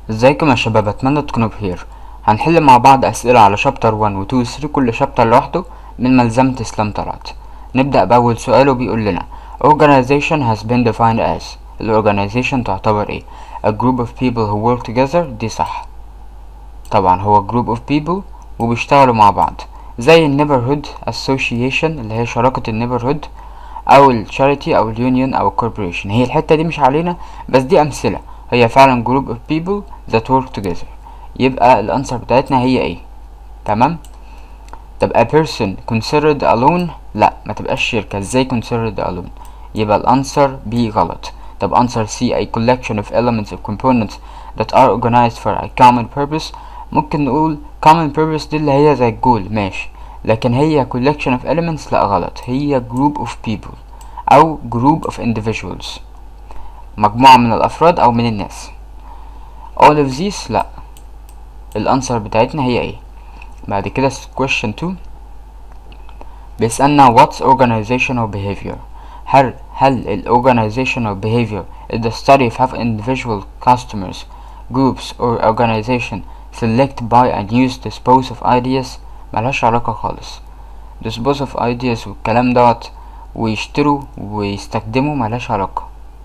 ازيكم يا شباب اتمنى تكونوا بخير هنحل مع بعض اسئله على شابتر 1 و 2 و 3 كل شابتر لوحده من ملزمه اسلام طلعت نبدا باول سؤال وبيقول لنا organization has been defined as الاورجانيزيشن تعتبر ايه a group of people who work together دي صح طبعا هو group of people وبيشتغلوا مع بعض زي النيبرهود association اللي هي شراكة النيبرهود او الشاريتي او اليونيون او الكوربوريشن هي الحتة دي مش علينا بس دي امثلة هي فعلا group of people that work together يبقى الانسر بتاعتنا هي ايه تمام طب a person considered alone لا ما تبقاش شركة ازاي considered alone يبقى الانسر بي غلط طب answer C a collection of elements or components that are organized for a common purpose ممكن نقول common purpose دي اللي هي زي الجول ماشي لكن هي collection of elements لا غلط هي group of people أو group of individuals مجموعة من الأفراد أو من الناس all of these لا الأنسر بتاعتنا هي ايه بعد كده question 2 بيسألنا what's organizational behavior هل هل ال organizational behavior is the study of how individual customers groups or organization select buy and use dispose of ideas ملهاش علاقة خالص dispose of ideas والكلام دوت ويشتروا ويستخدموا ملهاش علاقة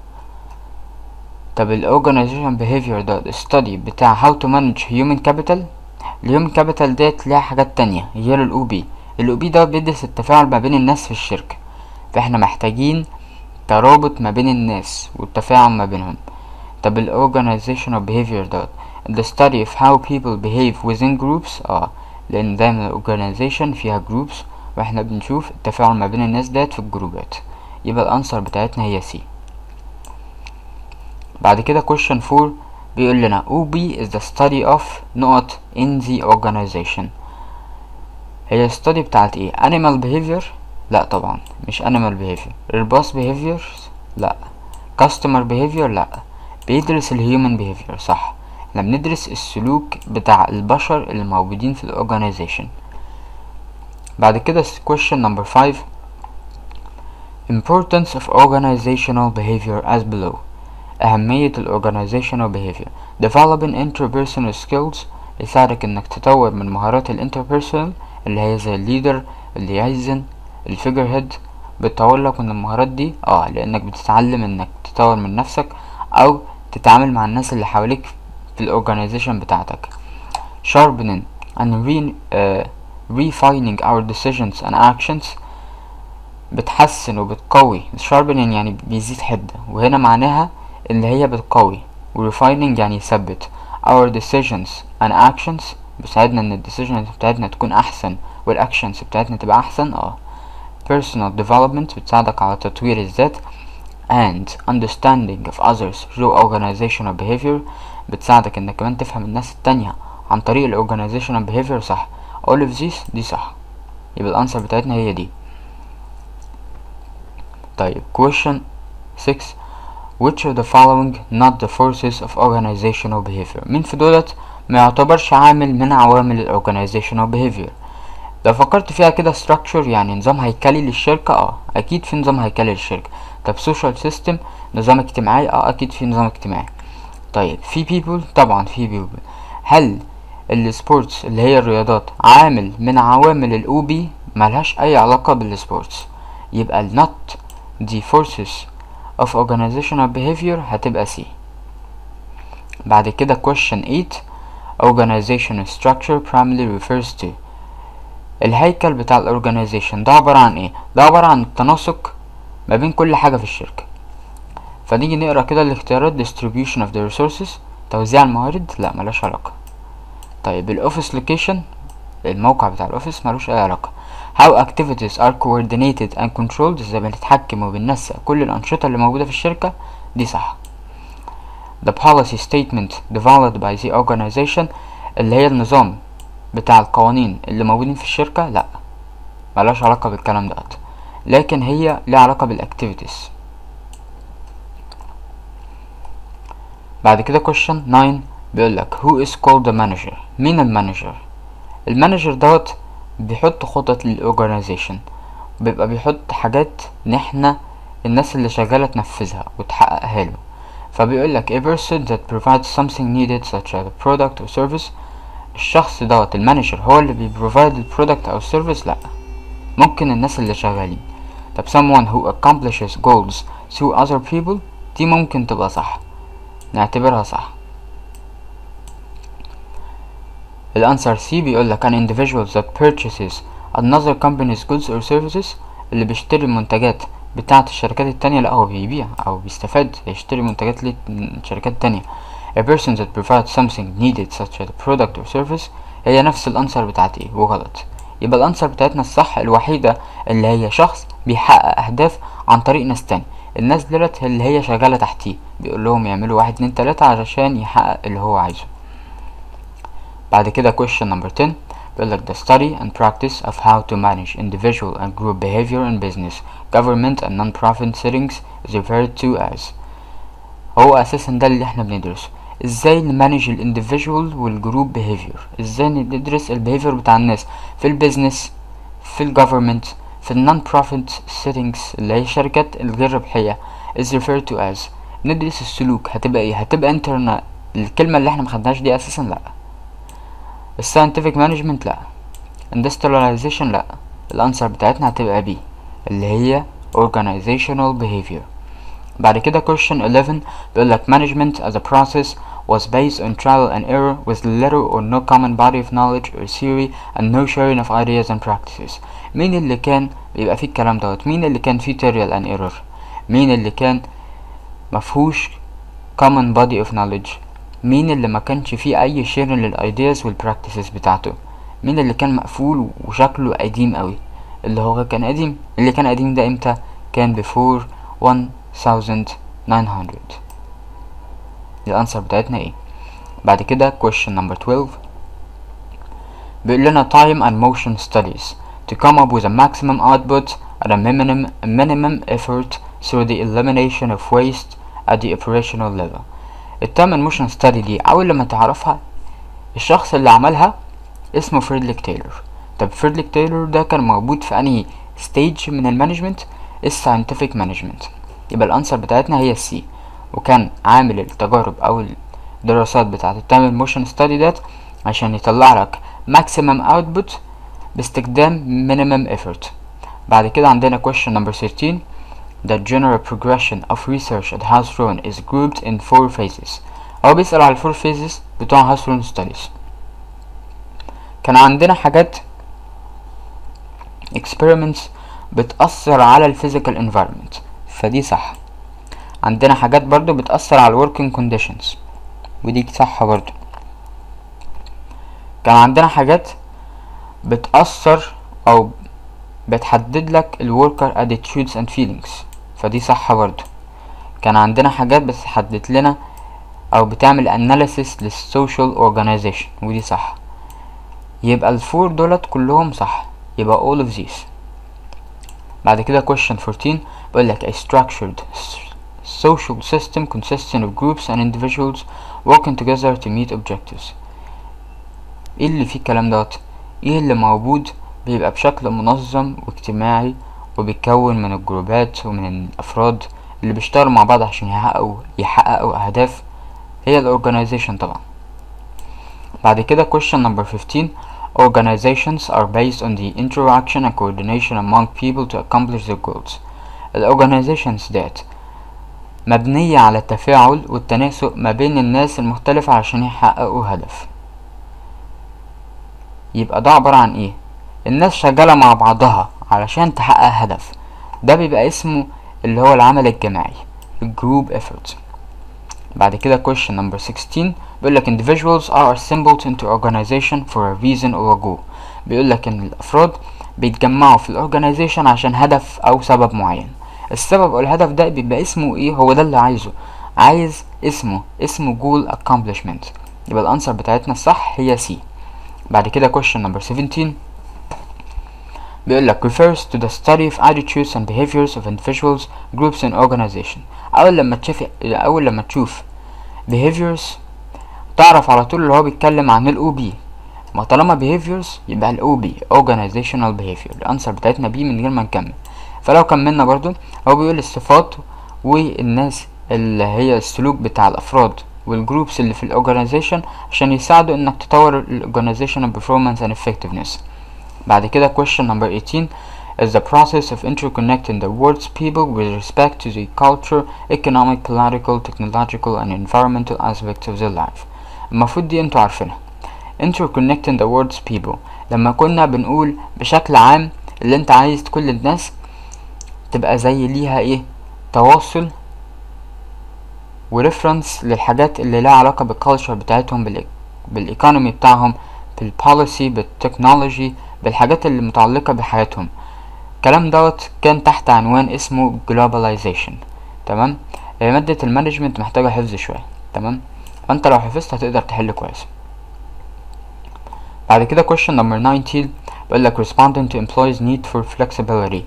طب ال organization behavior ده study بتاع how to manage human capital الهيومن كابيتال ديت ليها حاجات تانية غير الاو بي الاو بي ده بيدرس التفاعل ما بين الناس في الشركة فاحنا محتاجين ترابط ما بين الناس والتفاعل ما بينهم طب ال organizational behavior دوت the study of how people behave within groups اه لان دايما ال organization فيها groups واحنا بنشوف التفاعل ما بين الناس ديت في الجروبات يبقى الانسر بتاعتنا هي سي بعد كده question 4 بيقول لنا OB is the study of نقط in the organization هي study بتاعت ايه animal behavior لا طبعا مش animal behavior robust behaviors لا customer behavior لا بيدرس الهيومن behavior صح احنا بندرس السلوك بتاع البشر اللي موجودين في الاورجانيزيشن بعد كده question number 5 importance of organizational behavior as below أهمية ال organizational behavior developing interpersonal skills يساعدك انك تطور من مهارات ال interpersonal اللي هي زي الليدر الليايزن الفيجر هيد بتطور لك من المهارات دي اه لانك بتتعلم انك تطور من نفسك او تتعامل مع الناس اللي حواليك في الاورجانيزيشن بتاعتك sharpening and re, uh, refining our decisions and actions بتحسن وبتقوي sharpening يعني بيزيد حدة وهنا معناها اللي هي بتقوي و refining يعني يثبت our decisions and actions بيساعدنا ان ال decisions بتاعتنا تكون احسن وال actions بتاعتنا تبقى احسن اه personal development بتساعدك على تطوير الذات and understanding of others through organizational behavior بتساعدك انك كمان تفهم الناس التانية عن طريق ال organizational behavior صح all of these دي صح يبقى الانسر بتاعتنا هي دي طيب question 6 which of the following not the forces of organizational behavior مين في دولت ما يعتبرش عامل من عوامل ال organizational behavior لو فكرت فيها كده structure يعني نظام هيكلي للشركة اه اكيد في نظام هيكلي للشركة طب social system نظام اجتماعي اه اكيد في نظام اجتماعي طيب في people طبعا في people هل السبورتس اللي هي الرياضات عامل من عوامل الاو بي ملهاش اي علاقة بالسبورتس يبقى ال not the forces of organizational behavior هتبقى C بعد كده question 8 organizational structure primarily refers to الهيكل بتاع الاورجانيزيشن ده عبارة عن ايه ده عبارة عن التناسق ما بين كل حاجة في الشركة فنيجي نقرا كده الاختيارات distribution of the resources توزيع الموارد لا ملهاش علاقة طيب الاوفيس لوكيشن الموقع بتاع الاوفيس ملوش اي علاقة how activities are coordinated and controlled ازاي بنتحكم وبننسق كل الانشطة اللي موجودة في الشركة دي صح the policy statement developed by the organization اللي هي النظام بتاع القوانين اللي موجودين في الشركة لا ملهاش علاقة بالكلام ده لكن هي لها علاقة بالاكتيفيتيز بعد كده question 9 بيقولك who is called the manager مين المانجر المانجر دوت بيحط خطط للاورجانيزيشن بيبقى بيحط حاجات ان احنا الناس اللي شغالة تنفذها وتحققها له فبيقول لك a person that provides something needed such as a product or service الشخص دوت المانجر هو اللي بيبروفايد البرودكت او السيرفيس لا ممكن الناس اللي شغالين طب someone who accomplishes goals through other people دي ممكن تبقى صح نعتبرها صح الانسر سي بيقول لك an individual that purchases another company's goods or services اللي بيشتري المنتجات بتاعة الشركات التانية لا هو بيبيع أو بيستفاد يشتري منتجات للشركات التانية a person that provides something needed such as a product or service هي نفس الأنسر بتاعت ايه وغلط يبقى الأنسر بتاعتنا الصح الوحيدة اللي هي شخص بيحقق أهداف عن طريق ناس تاني الناس دولت اللي هي شغالة تحتيه بيقول لهم يعملوا واحد اتنين تلاتة علشان يحقق اللي هو عايزه بعد كده question number 10 بيقول لك the study and practice of how to manage individual and group behavior in business, government and non-profit settings is referred to as هو اساسا ده اللي احنا بندرسه ازاي نمانج الانديفيدوال والجروب بيهيفير ازاي ندرس البيهيفير بتاع الناس في البيزنس في الجوفرمنت في النون بروفيت سيتنجز اللي هي الشركات الغير ربحيه is referred to as ندرس السلوك هتبقى ايه هتبقى انترنا الكلمه اللي احنا مخدناش دي اساسا لا الساينتفك مانجمنت لا industrialization لا الانسر بتاعتنا هتبقى بي اللي هي organizational behavior بعد كده question 11 بيقول لك management as a process was based on trial and error with little or no common body of knowledge or theory and no sharing of ideas and practices مين اللي كان بيبقى فيه الكلام دوت مين اللي كان فيه trial and error مين اللي كان مفهوش common body of knowledge مين اللي ما كانش فيه اي sharing للايدياز والبراكتسز بتاعته مين اللي كان مقفول وشكله قديم قوي اللي هو كان قديم اللي كان قديم ده امتى كان before 1900 الانسر بتاعتنا ايه بعد كده question number 12 بيقول لنا time and motion studies to come up with a maximum output at a minimum, a minimum effort through the elimination of waste at the operational level التايم and motion study دي اول لما تعرفها الشخص اللي عملها اسمه فريدريك تايلور طب فريدريك تايلور ده كان موجود في انهي ستيج من المانجمنت الساينتفك مانجمنت يبقى الانسر بتاعتنا هي السي وكان عامل التجارب او الدراسات بتاعت التايم موشن ستادي دات عشان يطلع لك ماكسيمم اوتبوت باستخدام minimum effort بعد كده عندنا question number 13 The general progression of research at Hasron is grouped in four phases هو بيسأل على الفور phases بتوع هاسرون studies كان عندنا حاجات experiments بتأثر على الفيزيكال environment فدي صح عندنا حاجات برضو بتأثر على working conditions ودي صح برضو كان عندنا حاجات بتأثر أو بتحدد لك الوركر attitudes and feelings فدي صح برضو كان عندنا حاجات بتحدد لنا أو بتعمل analysis للسوشيال organization ودي صح يبقى الفور دولت كلهم صح يبقى all of these بعد كده question 14 بيقول لك a structured social system consisting of groups and individuals working together to meet objectives ايه اللي فيه الكلام دوت ايه اللي موجود بيبقى بشكل منظم واجتماعي وبيتكون من الجروبات ومن الافراد اللي بيشتغلوا مع بعض عشان يحققوا يحققوا اهداف هي الاورجنايزيشن طبعا بعد كده question number 15 Organizations are based on the interaction and coordination among people to accomplish their goals. الorganizations ديت مبنية على التفاعل والتناسق ما بين الناس المختلفة عشان يحققوا هدف يبقى ده عبارة عن ايه الناس شغالة مع بعضها علشان تحقق هدف ده بيبقى اسمه اللي هو العمل الجماعي group effort بعد كده question number 16 بيقول لك individuals are assembled into organization for a reason or a goal بيقول لك ان الافراد بيتجمعوا في الاورجنايزيشن عشان هدف او سبب معين السبب او الهدف ده بيبقى اسمه ايه هو ده اللي عايزه عايز اسمه اسمه goal accomplishment يبقى الانسر بتاعتنا الصح هي سي بعد كده question number 17 بيقول لك refers to the study of attitudes and behaviors of individuals, groups and organization أول لما تشوف أول لما تشوف behaviors تعرف على طول اللي هو بيتكلم عن ال OB ما طالما behaviors يبقى ال OB organizational behavior الأنسر بتاعتنا بي من غير ما نكمل فلو كملنا برضو هو بيقول الصفات والناس اللي هي السلوك بتاع الافراد والجروبس اللي في الاورجانيزيشن عشان يساعدوا انك تطور الاورجانيزيشنال performance and effectiveness بعد كده question number 18 is the process of interconnecting the world's people with respect to the culture, economic, political, technological and environmental aspects of their life المفروض دي انتوا عارفينها interconnecting the world's people لما كنا بنقول بشكل عام اللي انت عايز كل الناس تبقى زي ليها ايه تواصل وريفرنس للحاجات اللي لها علاقة بالكالتشر بتاعتهم بال بالايكونومي بتاعهم بالبوليسي بالتكنولوجي بالحاجات اللي متعلقة بحياتهم الكلام دوت كان تحت عنوان اسمه globalization تمام هي مادة المانجمنت محتاجة حفظ شوية تمام فانت لو حفظت هتقدر تحل كويس بعد كده question number 19 بيقول لك responding to employees need for flexibility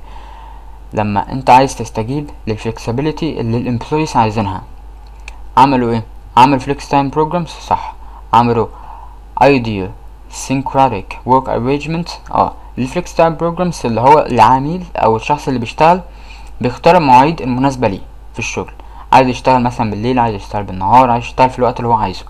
لما انت عايز تستجيب للفلكسبيليتي اللي الامبلويز عايزينها عملوا ايه عمل فليكس تايم بروجرامز صح عملوا ideal syncratic work arrangement اه الفليكس تايم بروجرامز اللي هو العميل او الشخص اللي بيشتغل بيختار المواعيد المناسبة ليه في الشغل عايز يشتغل مثلا بالليل عايز يشتغل بالنهار عايز يشتغل في الوقت اللي هو عايزه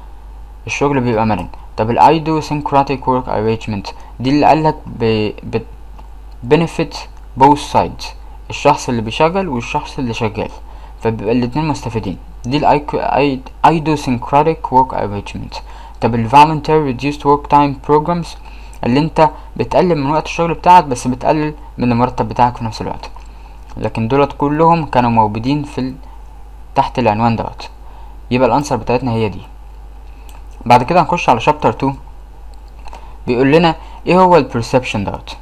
الشغل بيبقى مرن طب الايدو syncratic work arrangement دي اللي قالك ب... ب... benefit both sides الشخص اللي بيشغل والشخص اللي شغال فبيبقى الاتنين مستفيدين دي ال idiosyncratic work arrangement طب ال voluntary reduced work time programs اللي انت بتقلل من وقت الشغل بتاعك بس بتقلل من المرتب بتاعك في نفس الوقت لكن دولت كلهم كانوا موجودين في ال... تحت العنوان دوت يبقى الانسر بتاعتنا هي دي بعد كده هنخش على شابتر 2 بيقول لنا ايه هو البرسبشن دوت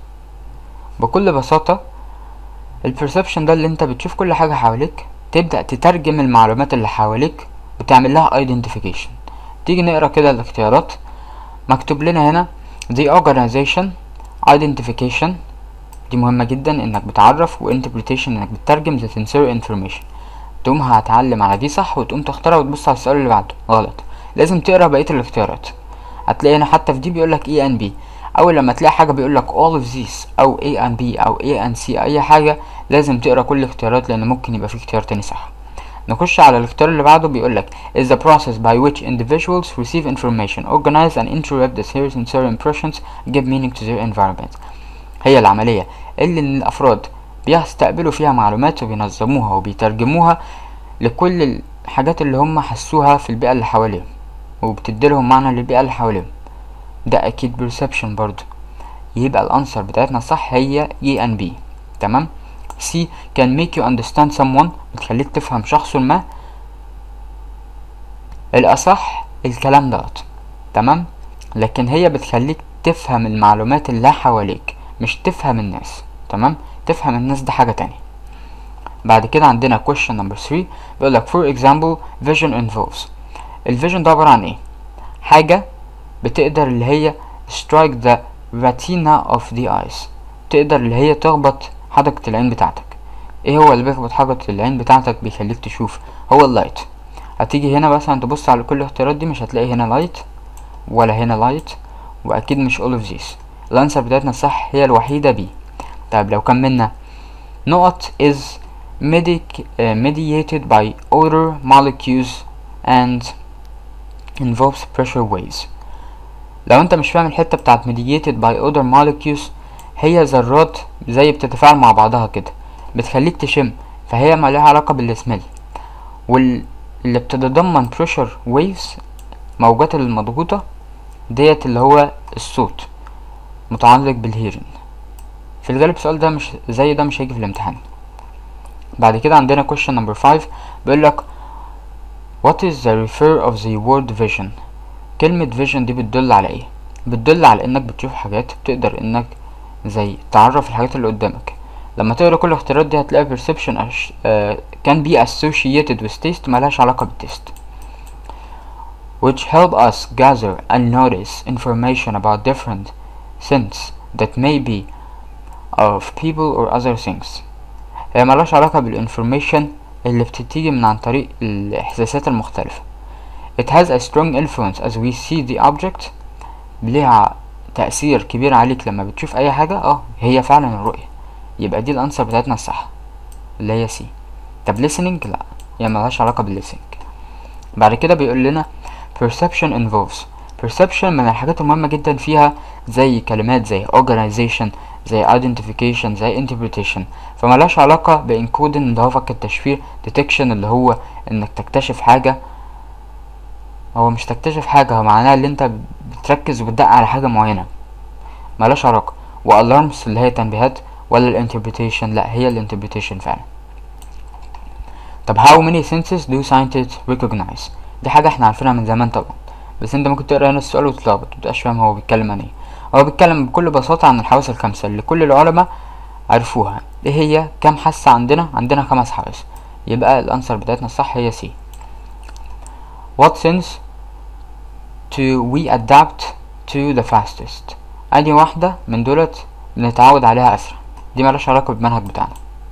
بكل بساطة البرسبشن ده اللي انت بتشوف كل حاجة حواليك تبدأ تترجم المعلومات اللي حواليك وتعمل لها identification تيجي نقرا كده الاختيارات مكتوب لنا هنا the organization identification دي مهمة جدا انك بتعرف و interpretation انك بتترجم the sincere information تقوم هتعلم على دي صح وتقوم تختارها وتبص على السؤال اللي بعده غلط لازم تقرا بقية الاختيارات هتلاقي هنا حتى في دي بيقولك E and B اول لما تلاقي حاجه بيقول لك all of these او A and B او A and C اي حاجه لازم تقرا كل الاختيارات لان ممكن يبقى في اختيار تاني صح نخش على الاختيار اللي بعده بيقول لك is the process by which individuals receive information organize and interrupt the series and their impressions give meaning to their environment هي العمليه اللي الافراد بيستقبلوا فيها معلومات وبينظموها وبيترجموها لكل الحاجات اللي هم حسوها في البيئه اللي حواليهم وبتديلهم معنى للبيئه اللي حواليهم ده اكيد perception برضو يبقى الانسر بتاعتنا صح هي E and B تمام C can make you understand someone بتخليك تفهم شخص ما الاصح الكلام دوت تمام لكن هي بتخليك تفهم المعلومات اللي حواليك مش تفهم الناس تمام تفهم الناس ده حاجة تانية بعد كده عندنا question number 3 بيقول لك for example vision involves الفيجن ده عبارة عن ايه حاجة بتقدر اللي هي strike the retina of the eyes تقدر اللي هي تخبط حدقة العين بتاعتك ايه هو اللي بيخبط حدقة العين بتاعتك بيخليك تشوف هو اللايت هتيجي هنا مثلا تبص على كل الاختيارات دي مش هتلاقي هنا لايت ولا هنا لايت واكيد مش all of these الانسر بتاعتنا الصح هي الوحيدة بي طيب لو كملنا نقط is medic, uh, mediated by other molecules and involves pressure waves لو انت مش فاهم الحتة بتاعت mediated by other molecules هي ذرات زي بتتفاعل مع بعضها كده بتخليك تشم فهي ما لها علاقة بالسميل واللي بتتضمن pressure waves موجات المضغوطة ديت اللي هو الصوت متعلق بالهيرن في الغالب السؤال ده مش زي ده مش هيجي في الامتحان بعد كده عندنا question number 5 بيقول لك what is the refer of the word vision كلمة vision دي بتدل على ايه بتدل على انك بتشوف حاجات بتقدر انك زي تعرف الحاجات اللي قدامك لما تقرا كل الاختيارات دي هتلاقي perception أش... uh, can be associated with taste ملهاش علاقة بالتيست which help us gather and notice information about different sense that may be of people or other things هي ملهاش علاقة بالانفورميشن اللي بتتيجي من عن طريق الإحساسات المختلفة It has a strong influence as we see the object ليها تأثير كبير عليك لما بتشوف أي حاجة اه هي فعلا الرؤية يبقى دي الأنسر بتاعتنا الصح اللي هي سي طب listening لا هي ملهاش علاقة بالليسنج بعد كده بيقول لنا perception involves perception من الحاجات المهمة جدا فيها زي كلمات زي organization زي identification زي interpretation فملهاش علاقة بانكودن اللي هو فك التشفير detection اللي هو انك تكتشف حاجة هو مش تكتشف حاجة هو معناه اللي انت بتركز وبتدق على حاجة معينة ملهاش علاقة والارمز اللي هي تنبيهات ولا الانتربريتيشن لا هي الانتربريتيشن فعلا طب how many senses do scientists recognize دي حاجة احنا عارفينها من زمان طبعا بس انت ممكن تقرا هنا السؤال وتتلخبط متبقاش فاهم هو بيتكلم عن ايه هو بيتكلم بكل بساطة عن الحواس الخمسة اللي كل العلماء عرفوها ايه هي كام حاسة عندنا عندنا خمس حواس يبقى الانسر بتاعتنا الصح هي سي what sense to we adapt to the fastest ادي واحدة من دولت بنتعود عليها اسرع دي ملهاش علاقة بالمنهج بتاعنا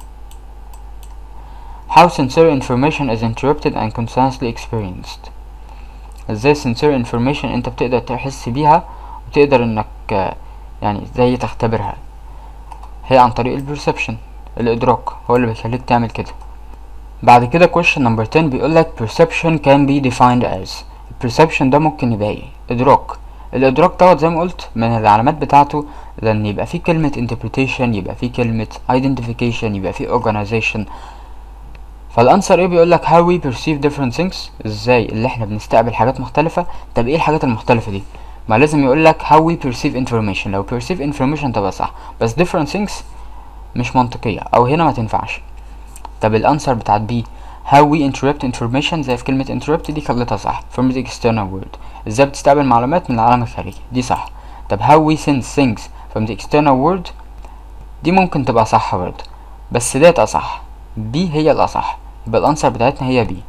how sensory information is interrupted and continuously experienced ازاي sensory information انت بتقدر تحس بيها وتقدر انك يعني زي تختبرها هي عن طريق البرسبشن الادراك هو اللي بيخليك تعمل كده بعد كده question number 10 بيقولك perception can be defined as perception ده ممكن يبقى ايه ادراك الادراك دوت زي ما قلت من العلامات بتاعته لان يبقى فيه كلمة interpretation يبقى فيه كلمة identification يبقى فيه organization فالانسر ايه بيقول لك how we perceive different things ازاي اللي احنا بنستقبل حاجات مختلفة طب ايه الحاجات المختلفة دي ما لازم يقول لك how we perceive information لو perceive information تبقى صح بس different things مش منطقية او هنا ما تنفعش طب الانسر بتاعت بي how we interrupt information زي في كلمة interrupt دي خليتها صح from the external world ازاي بتستقبل معلومات من العالم الخارجي دي صح طب how we sense things from the external world دي ممكن تبقى صح برضه بس ديت اصح بي هي الاصح يبقى الانسر بتاعتنا هي بي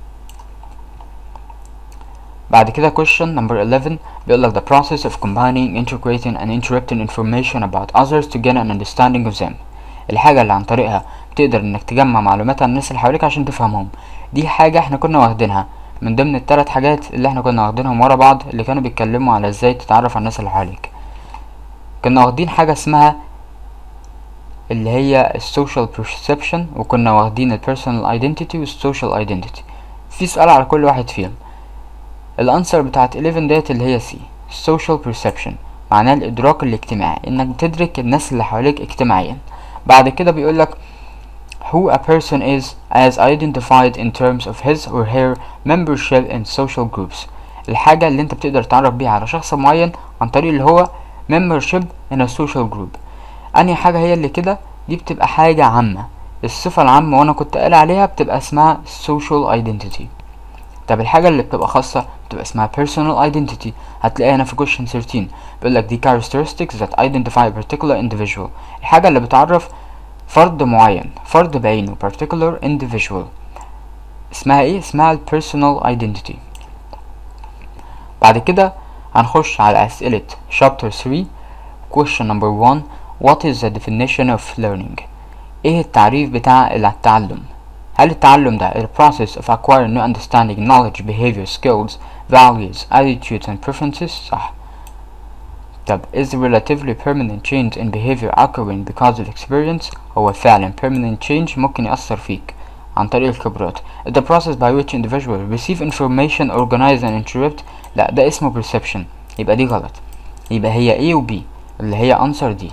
بعد كده question number 11 بيقول لك the process of combining integrating and interrupting information about others to gain an understanding of them الحاجة اللي عن طريقها بتقدر انك تجمع معلومات عن الناس اللي حواليك عشان تفهمهم دي حاجة احنا كنا واخدينها من ضمن الثلاث حاجات اللي احنا كنا واخدينهم ورا بعض اللي كانوا بيتكلموا على ازاي تتعرف على الناس اللي حواليك كنا واخدين حاجة اسمها اللي هي السوشيال perception وكنا واخدين البيرسونال ايدنتيتي والسوشيال ايدنتيتي في سؤال على كل واحد فيهم الانسر بتاعت 11 ديت اللي هي سي social perception معناه الادراك الاجتماعي انك بتدرك الناس اللي حواليك اجتماعيا بعد كده بيقولك who a person is as identified in terms of his or her membership in social groups الحاجة اللي انت بتقدر تعرف بيها على شخص معين عن طريق اللي هو membership in a social group انهي حاجة هي اللي كده دي بتبقى حاجة عامة الصفة العامة وانا كنت قال عليها بتبقى اسمها social identity طب الحاجة اللي بتبقى خاصة بتبقى اسمها personal identity هتلاقيها هنا في question 13 بيقول لك دي characteristics that identify a particular individual الحاجة اللي بتعرف فرد معين فرد بعينه particular individual اسمها ايه اسمها ال personal identity بعد كده هنخش على أسئلة chapter 3 question number 1 what is the definition of learning ايه التعريف بتاع التعلم هل التعلم ده ال process of acquiring new understanding knowledge behavior skills values attitudes and preferences صح طب is the relatively permanent change in behavior occurring because of experience هو فعلا permanent change ممكن يأثر فيك عن طريق الخبرات the process by which individuals receive information organize and interrupt لا ده اسمه perception يبقى دي غلط يبقى هي A و B اللي هي answer دي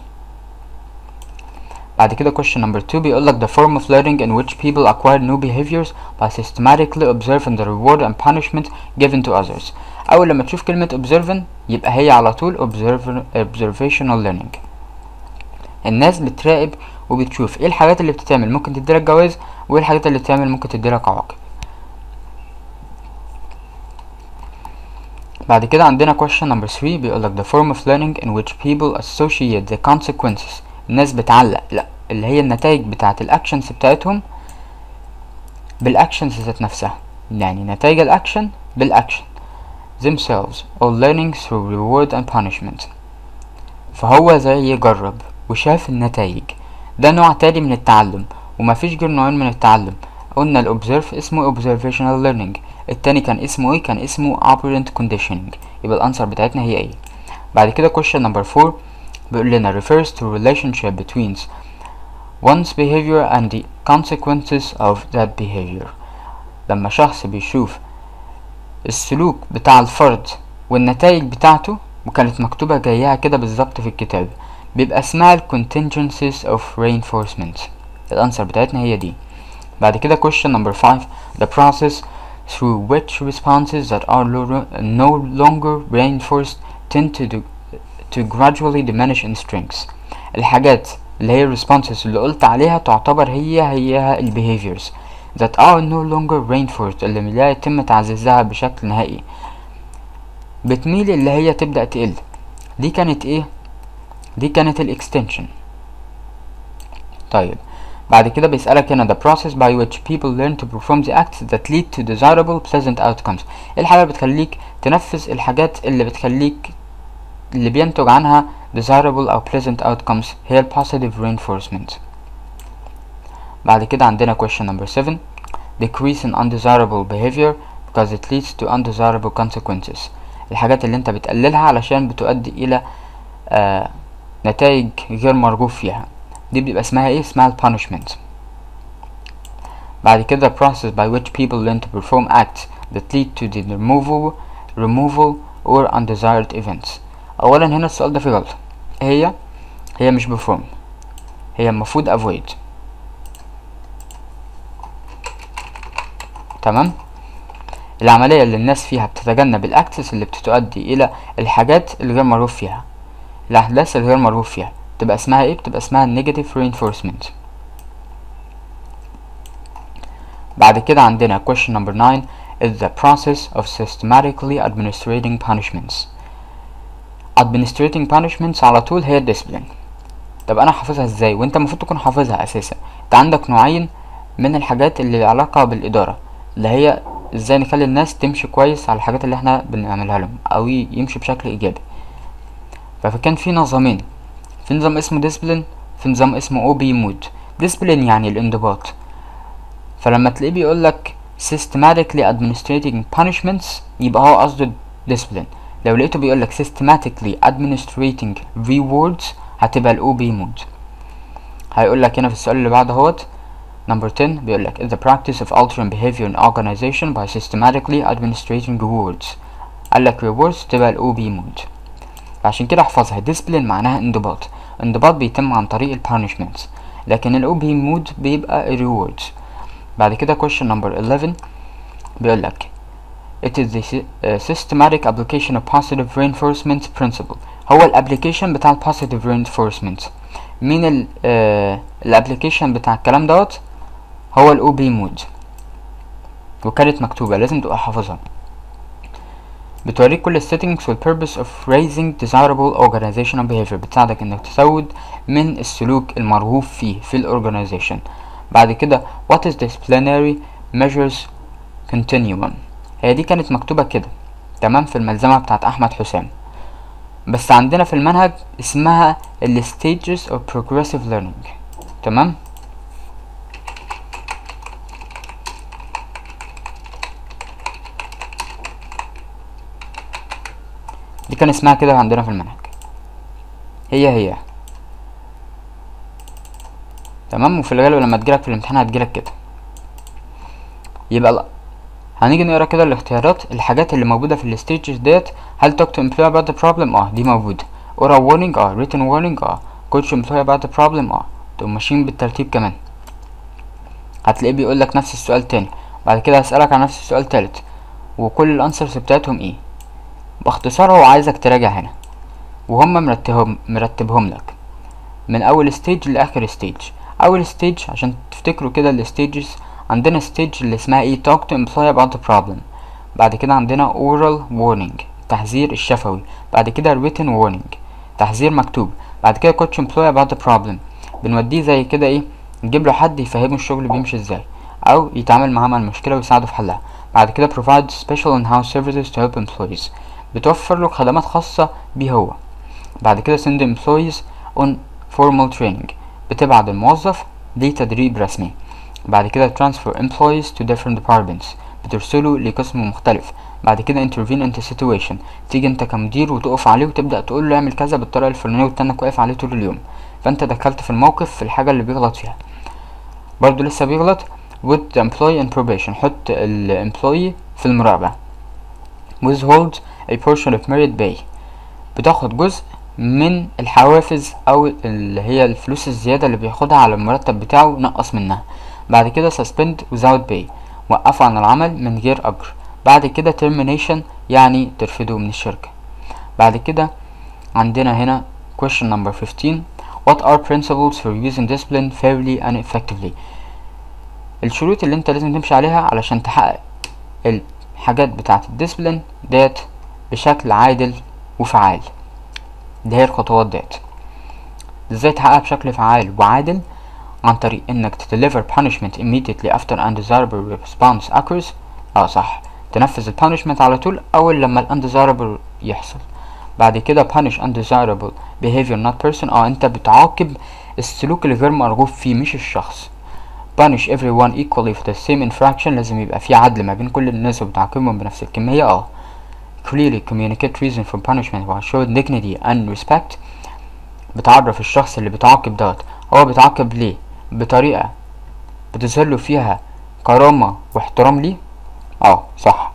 بعد كده question number 2 بيقول لك the form of learning in which people acquire new behaviors by systematically observing the reward and punishment given to others أول لما تشوف كلمة observing يبقى هي على طول observer observational learning الناس بتراقب وبتشوف ايه الحاجات اللي بتتعمل ممكن تديلك جوائز وايه الحاجات اللي بتتعمل ممكن تديلك عواقب بعد كده عندنا question number 3 بيقول لك the form of learning in which people associate the consequences الناس بتعلق لا اللي هي النتائج بتاعت الاكشنز بتاعتهم بالاكشنز ذات نفسها يعني نتائج الاكشن بالاكشن themselves or learning through reward and punishment فهو زي يجرب وشاف النتائج ده نوع تاني من التعلم ومفيش غير نوعين من التعلم قلنا الobserve اسمه observational learning التاني كان اسمه ايه كان اسمه operant conditioning يبقى الانسر بتاعتنا هي ايه بعد كده question number 4 بيقول لنا refers to relationship between one's behavior and the consequences of that behavior لما شخص بيشوف السلوك بتاع الفرد والنتائج بتاعته وكانت مكتوبة جايها كده بالظبط في الكتاب بيبقى اسمها ال contingencies of reinforcement الانسر بتاعتنا هي دي بعد كده question number 5 the process through which responses that are no longer reinforced tend to, do, to gradually diminish in strength الحاجات اللي هي responses اللي قلت عليها تعتبر هي هي ال behaviors that are no longer reinforced اللي لا يتم تعزيزها بشكل نهائي بتميل اللي هي تبدأ تقل دي كانت ايه دي كانت الاكستنشن طيب بعد كده بيسألك هنا the process by which people learn to perform the acts that lead to desirable pleasant outcomes ايه الحاجة اللي بتخليك تنفذ الحاجات اللي بتخليك اللي بينتج عنها desirable أو pleasant outcomes هي ال positive reinforcement بعد كده عندنا question number 7 decrease in undesirable behavior because it leads to undesirable consequences الحاجات اللي انت بتقللها علشان بتؤدي الى آه نتائج غير مرغوب فيها دي بيبقى اسمها ايه اسمها ال punishment بعد كده process by which people learn to perform acts that lead to the removal removal or undesired events اولا هنا السؤال ده فيه غلطة هي هي مش perform هي المفروض avoid تمام العملية اللي الناس فيها بتتجنب الاكسس اللي بتؤدي الى الحاجات الغير مرغوب فيها الاحداث الغير مرغوب فيها بتبقى اسمها ايه بتبقى اسمها negative reinforcement بعد كده عندنا question number 9 is the process of systematically administrating punishments administrating punishments على طول هي discipline طب انا حافظها ازاي وانت المفروض تكون حافظها اساسا انت عندك نوعين من الحاجات اللي لها علاقة بالادارة اللي هي ازاي نخلي الناس تمشي كويس على الحاجات اللي احنا بنعملها لهم او يمشي بشكل ايجابي فكان في نظامين في نظام اسمه ديسبلين في نظام اسمه او بي مود ديسبلين يعني الانضباط فلما تلاقيه بيقول لك systematically administrating punishments يبقى هو قصده discipline لو لقيته بيقول لك systematically administrating rewards هتبقى الاو بي مود هيقول لك هنا في السؤال اللي بعده اهوت number 10 بيقول لك is the practice of altering behavior in organization by systematically administrating rewards قال لك rewards تبقى الاو بي مود فعشان كده احفظها discipline معناها انضباط انضباط بيتم عن طريق ال punishments لكن ال OB مود بيبقى rewards بعد كده question number 11 بيقول لك it is the systematic application of positive reinforcement principle هو الابليكيشن بتاع ال positive reinforcement مين ال الابليكيشن بتاع الكلام دوت هو ال OB مود وكانت مكتوبة لازم تبقى حافظها بتوريك كل السيتنجز والبيربس of raising desirable organizational behavior بتساعدك انك تزود من السلوك المرغوب فيه في الاورجانيزيشن بعد كده what is disciplinary measures continuum هي دي كانت مكتوبة كده تمام في الملزمة بتاعت احمد حسام بس عندنا في المنهج اسمها ال stages of progressive learning تمام دي كان اسمها كده عندنا في المنهج هي هي تمام وفي الغالب لما تجيلك في الامتحان هتجيلك كده يبقى لا هنيجي نقرا كده الاختيارات الحاجات اللي موجودة في الستيجز ديت هل talk to employee about the problem اه دي موجودة oral warning اه written warning اه coach employee about the problem اه تقوم ماشيين بالترتيب كمان هتلاقيه بيقولك نفس السؤال تاني بعد كده هسألك عن نفس السؤال تالت وكل الانسرز بتاعتهم ايه باختصار هو عايزك تراجع هنا وهم مرتبهم مرتبهم لك من اول ستيج لاخر ستيج اول ستيج عشان تفتكروا كده الستيجز عندنا ستيج اللي اسمها ايه talk to employee about the problem بعد كده عندنا oral warning تحذير الشفوي بعد كده written warning تحذير مكتوب بعد كده coach employee about the problem بنوديه زي كده ايه نجيب له حد يفهمه الشغل بيمشي ازاي او يتعامل معاه مع المشكله ويساعده في حلها بعد كده provide special in-house services to help employees بتوفر له خدمات خاصة بيه هو بعد كده send employees on formal training بتبعت الموظف لتدريب رسمي بعد كده transfer employees to different departments بترسله لقسم مختلف بعد كده intervene into situation تيجي انت كمدير وتقف عليه وتبدأ تقول له اعمل كذا بالطريقة الفلانية وتنك واقف عليه طول اليوم فانت دخلت في الموقف في الحاجة اللي بيغلط فيها برضو لسه بيغلط with the employee in probation حط ال employee في المراقبة withhold a portion of merit pay بتاخد جزء من الحوافز او اللي هي الفلوس الزيادة اللي بياخدها على المرتب بتاعه نقص منها بعد كده suspend without pay وقفه عن العمل من غير اجر بعد كده termination يعني ترفضه من الشركة بعد كده عندنا هنا question number 15 what are principles for using discipline fairly and effectively الشروط اللي انت لازم تمشي عليها علشان تحقق الحاجات بتاعة الديسبلين ديت بشكل عادل وفعال دي هي الخطوات ديت ازاي تحققها بشكل فعال وعادل عن طريق انك تدeliver punishment immediately after undesirable response occurs اه صح تنفذ ال punishment على طول اول لما ال undesirable يحصل بعد كده punish undesirable behavior not person اه انت بتعاقب السلوك اللي غير مرغوب فيه مش الشخص punish everyone equally for the same infraction لازم يبقى في عدل ما بين كل الناس وبتعاقبهم بنفس الكمية اه clearly communicate reason for punishment while showing dignity and respect بتعرف الشخص اللي بتعاقب دوت هو بيتعاقب ليه بطريقة بتظهر له فيها كرامة واحترام ليه اه صح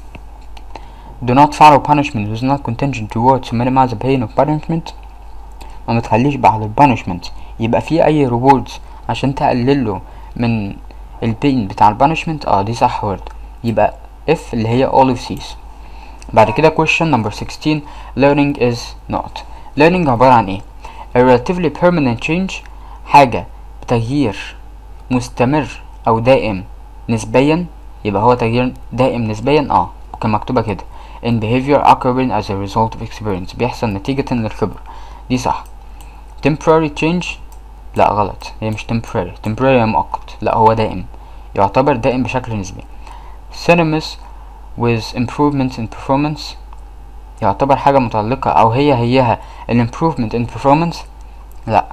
do not follow punishment which is not contingent towards to minimize the pain of punishment ما متخليش بعد ال punishment يبقى في اي rewards عشان تقلله من البين بتاع ال punishment اه دي صح word يبقى if اللي هي all of these بعد كده question number 16 learning is not learning عبارة عن ايه a relatively permanent change حاجة بتغيير مستمر او دائم نسبيا يبقى هو تغيير دائم نسبيا اه وكان مكتوبة كده in behavior occurring as a result of experience بيحصل نتيجة للخبرة دي صح temporary change لا غلط هي مش temporary temporary مؤقت لا هو دائم يعتبر دائم بشكل نسبي synonymous with improvements in performance يعتبر حاجة متعلقة أو هي هيها ال improvement in performance لا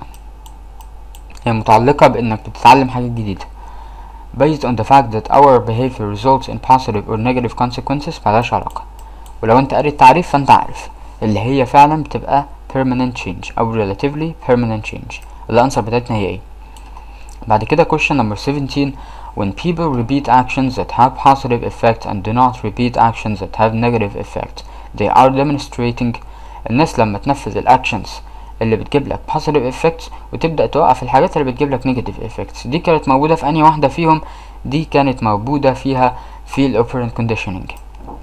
هي متعلقة بإنك بتتعلم حاجة جديدة based on the fact that our behavior results in positive or negative consequences ملهاش علاقة ولو انت قريت التعريف فانت عارف اللي هي فعلا بتبقى permanent change أو relatively permanent change الأنسر بتاعتنا هي ايه بعد كده question number 17 when people repeat actions that have positive effect and do not repeat actions that have negative effect they are demonstrating الناس لما تنفذ الاكشنز اللي بتجيب لك positive effects وتبدأ توقف الحاجات اللي بتجيب لك negative effects دي كانت موجودة في أنهي واحدة فيهم دي كانت موجودة فيها في ال operant conditioning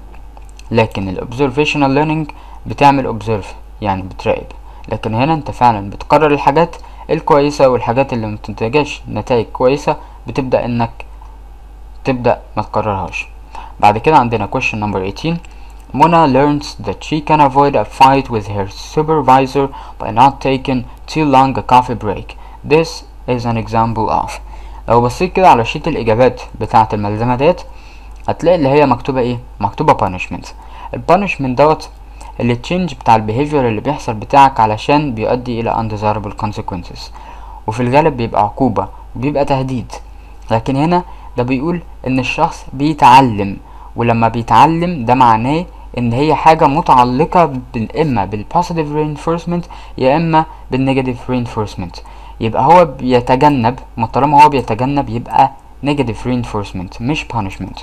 لكن ال observational learning بتعمل observe يعني بتراقب لكن هنا انت فعلا بتقرر الحاجات الكويسة والحاجات اللي متنتجاش نتائج كويسة بتبدأ انك تبدأ ما تكررهاش بعد كده عندنا question number 18 Mona learns that she can avoid a fight with her supervisor by not taking too long a coffee break. This is an example of لو بصيت كده على شيت الإجابات بتاعة الملزمة ديت هتلاقي اللي هي مكتوبة ايه؟ مكتوبة punishment ال punishment دوت اللي تشينج بتاع البيهيفير اللي بيحصل بتاعك علشان بيؤدي إلى undesirable consequences وفي الغالب بيبقى عقوبة وبيبقى تهديد لكن هنا ده بيقول إن الشخص بيتعلم ولما بيتعلم ده معناه ان هي حاجة متعلقة بال- اما بالpositive reinforcement يا اما بالنيجاتيف reinforcement يبقى هو بيتجنب ما طالما هو بيتجنب يبقى negative reinforcement مش punishment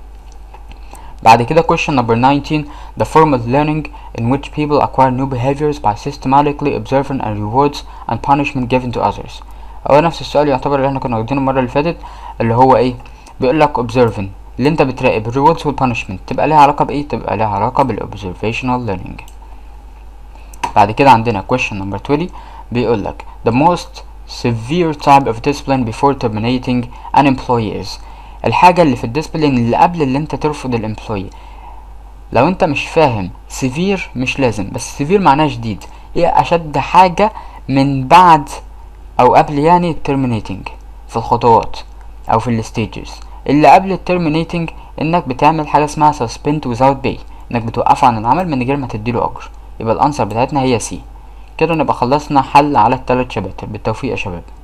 بعد كده question number 19 the form of learning in which people acquire new behaviors by systematically observing and rewards and punishment given to others هو نفس السؤال يعتبر اللي احنا كنا واخدينه المرة اللي فاتت اللي هو ايه بيقول لك observing اللي انت بتراقب الريوردز والبانشمنت تبقى ليها علاقة بايه تبقى ليها علاقة بالاوبزرفيشنال ليرنينج بعد كده عندنا question number 20 بيقول لك the most severe type of discipline before terminating an employee is الحاجة اللي في الديسبلين اللي قبل اللي انت ترفض الامبلوي لو انت مش فاهم severe مش لازم بس severe معناه شديد ايه اشد حاجة من بعد او قبل يعني terminating في الخطوات او في الستيجز اللي قبل الترمينيتنج انك بتعمل حاجه اسمها suspend without pay انك بتوقفه عن العمل من غير ما تديله اجر يبقى الانسر بتاعتنا هي سي كده نبقى خلصنا حل على الثلاث شباتر بالتوفيق يا شباب